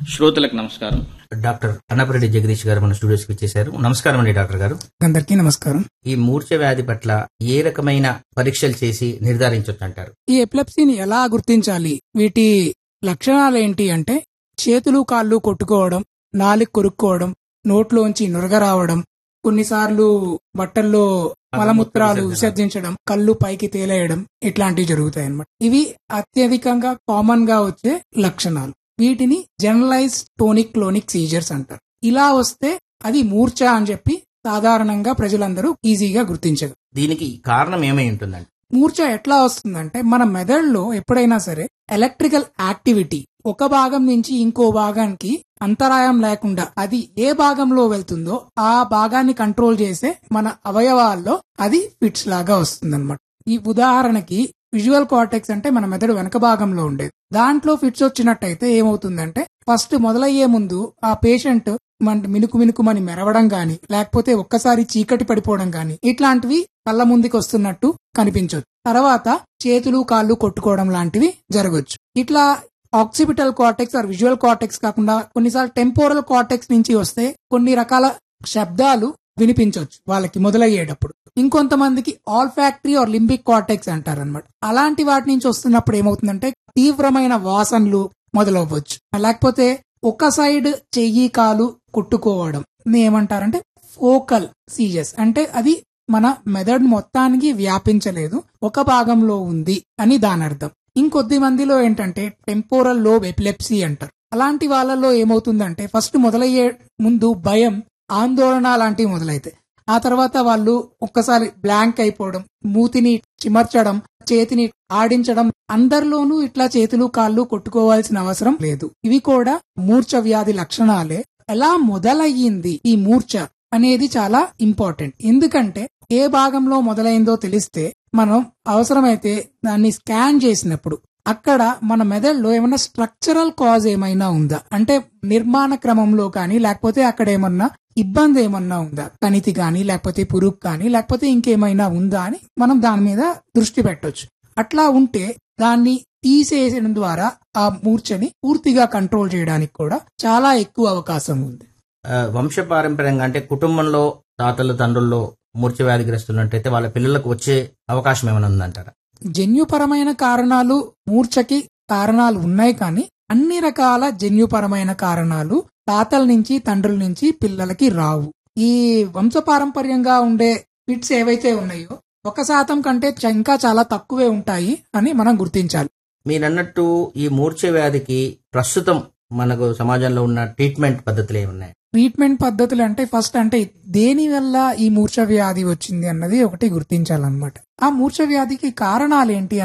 శ్రోతలకు నమస్కారం డాక్టర్ అన్నపరెడ్డి జగదీష్ గారు మన స్టూడియోస్ కి వచ్చేసారు నమస్కారం అండి డాక్టర్ గారు అందరికీ నమస్కారం ఈ మూర్ఛ వ్యాధి పట్ల ఏ రకమైన పరీక్షలు చేసి నిర్ధారించవచ్చు అంటారు ఈ ఎపిలెప్సీని ఎలా గుర్తించాలి వీటి లక్షణాలు ఏంటి అంటే చేతులు కాళ్ళు కొట్టుకోవడం నాలుగు కొరుక్కోవడం నోట్లోంచి నురగ రావడం కొన్నిసార్లు బట్టల్లో మలమూత్రాలు విసర్జించడం కళ్ళు పైకి తేలేయడం ఇట్లాంటివి జరుగుతాయి అన్నమాట ఇవి అత్యధికంగా కామన్ గా వచ్చే లక్షణాలు వీటిని జనరలైజ్ టోనిక్ క్లోనిక్ సీజర్స్ అంటారు ఇలా వస్తే అది మూర్ఛ అని చెప్పి సాధారణంగా ప్రజలందరూ ఈజీగా గుర్తించగలరు దీనికి కారణం ఏమై ఉంటుందండి మూర్ఛ ఎట్లా వస్తుందంటే మన మెదడులో ఎప్పుడైనా సరే ఎలక్ట్రికల్ యాక్టివిటీ ఒక భాగం నుంచి ఇంకో భాగానికి అంతరాయం లేకుండా అది ఏ భాగంలో వెళ్తుందో ఆ భాగాన్ని కంట్రోల్ చేసే మన అవయవాల్లో అది ఫిట్స్ లాగా వస్తుందన్నమాట ఈ ఉదాహరణకి విజువల్ కార్టెక్స్ అంటే మన మెదడు వెనక భాగంలో ఉండేది దాంట్లో ఫిట్స్ వచ్చినట్టయితే ఏమవుతుందంటే ఫస్ట్ మొదలయ్యే ముందు ఆ పేషెంట్ మన మినుకు మినుకుమని మెరవడం గాని లేకపోతే ఒక్కసారి చీకటి పడిపోవడం గాని ఇట్లాంటివి కళ్ళ ముందుకు వస్తున్నట్టు కనిపించవచ్చు తర్వాత చేతులు కాళ్ళు కొట్టుకోవడం లాంటివి జరగవచ్చు ఇట్లా occipital cortex or visual cortex కాకుండా కొన్నిసార్లు టెంపోరల్ కార్టెక్స్ నుంచి వస్తే కొన్ని రకాల శబ్దాలు వినిపించవచ్చు వాళ్ళకి మొదలయ్యేటప్పుడు ఇంకొంతమందికి olfactory or limbic cortex అంటారు అనమాట అలాంటి వాటి నుంచి వస్తున్నప్పుడు ఏమవుతుందంటే తీవ్రమైన వాసనలు మొదలవ్వచ్చు లేకపోతే ఒక సైడ్ చెయ్యి కాలు కొట్టుకోవడం దీన్ని ఏమంటారంటే ఫోకల్ సీజెస్ అంటే అది మన మెదడు మొత్తానికి వ్యాపించలేదు ఒక భాగంలో ఉంది అని దాని అర్థం ఇంకొద్ది మందిలో ఏంటంటే టెంపోరల్ లోబ్ ఎపిలెప్సీ అంటారు అలాంటి వాళ్ళలో ఏమవుతుందంటే ఫస్ట్ మొదలయ్యే ముందు భయం ఆందోళన లాంటివి మొదలైతాయి ఆ తర్వాత వాళ్ళు ఒక్కసారి బ్లాంక్ అయిపోవడం మూతిని చిమర్చడం చేతిని ఆడించడం అందరిలోనూ ఇట్లా చేతులు కాళ్ళు కొట్టుకోవాల్సిన అవసరం లేదు ఇవి కూడా మూర్ఛ వ్యాధి లక్షణాలే ఎలా మొదలయ్యింది ఈ మూర్ఛ అనేది చాలా ఇంపార్టెంట్ ఎందుకంటే ఏ భాగంలో మొదలైందో తెలిస్తే మనం అవసరమైతే దాన్ని స్కాన్ చేసినప్పుడు అక్కడ మన మెదడులో ఏమైనా స్ట్రక్చరల్ కాజ్ ఏమైనా ఉందా అంటే నిర్మాణ క్రమంలో కానీ లేకపోతే అక్కడ ఏమన్నా ఇబ్బంది ఏమన్నా ఉందా కణితి కానీ లేకపోతే పురుగు కానీ లేకపోతే ఇంకేమైనా ఉందా అని మనం దాని మీద దృష్టి పెట్టొచ్చు అట్లా ఉంటే దాన్ని తీసేయడం ద్వారా ఆ మూర్ఛని పూర్తిగా కంట్రోల్ చేయడానికి కూడా చాలా ఎక్కువ అవకాశం ఉంది ఆ, వంశపారంపర్యంగా అంటే కుటుంబంలో తాతలు తండ్రుల్లో మూర్ఛ వ్యాధిగ్రస్తున్నట్టయితే వాళ్ళ పిల్లలకు వచ్చే అవకాశం ఏమైనా ఉందంటారా జన్యుపరమైన కారణాలు మూర్ఛకి కారణాలు ఉన్నాయి కానీ అన్ని రకాల జన్యుపరమైన కారణాలు తాతల నుంచి తండ్రుల నుంచి పిల్లలకి రావు ఈ వంశపారంపర్యంగా ఉండే ఫిట్స్ ఏవైతే ఉన్నాయో ఒక శాతం కంటే చ- ఇంకా చాలా తక్కువే ఉంటాయి అని మనం గుర్తించాలి మీరన్నట్టు ఈ మూర్ఛ వ్యాధికి ప్రస్తుతం మనకు సమాజంలో ఉన్న ట్రీట్మెంట్ పద్ధతులు ఏమున్నాయి ట్రీట్మెంట్ పద్ధతులు అంటే ఫస్ట్ అంటే దేని వల్ల ఈ మూర్ఛ వ్యాధి వచ్చింది అన్నది ఒకటి గుర్తించాలన్నమాట ఆ మూర్ఛ వ్యాధికి కారణాలు ఏంటి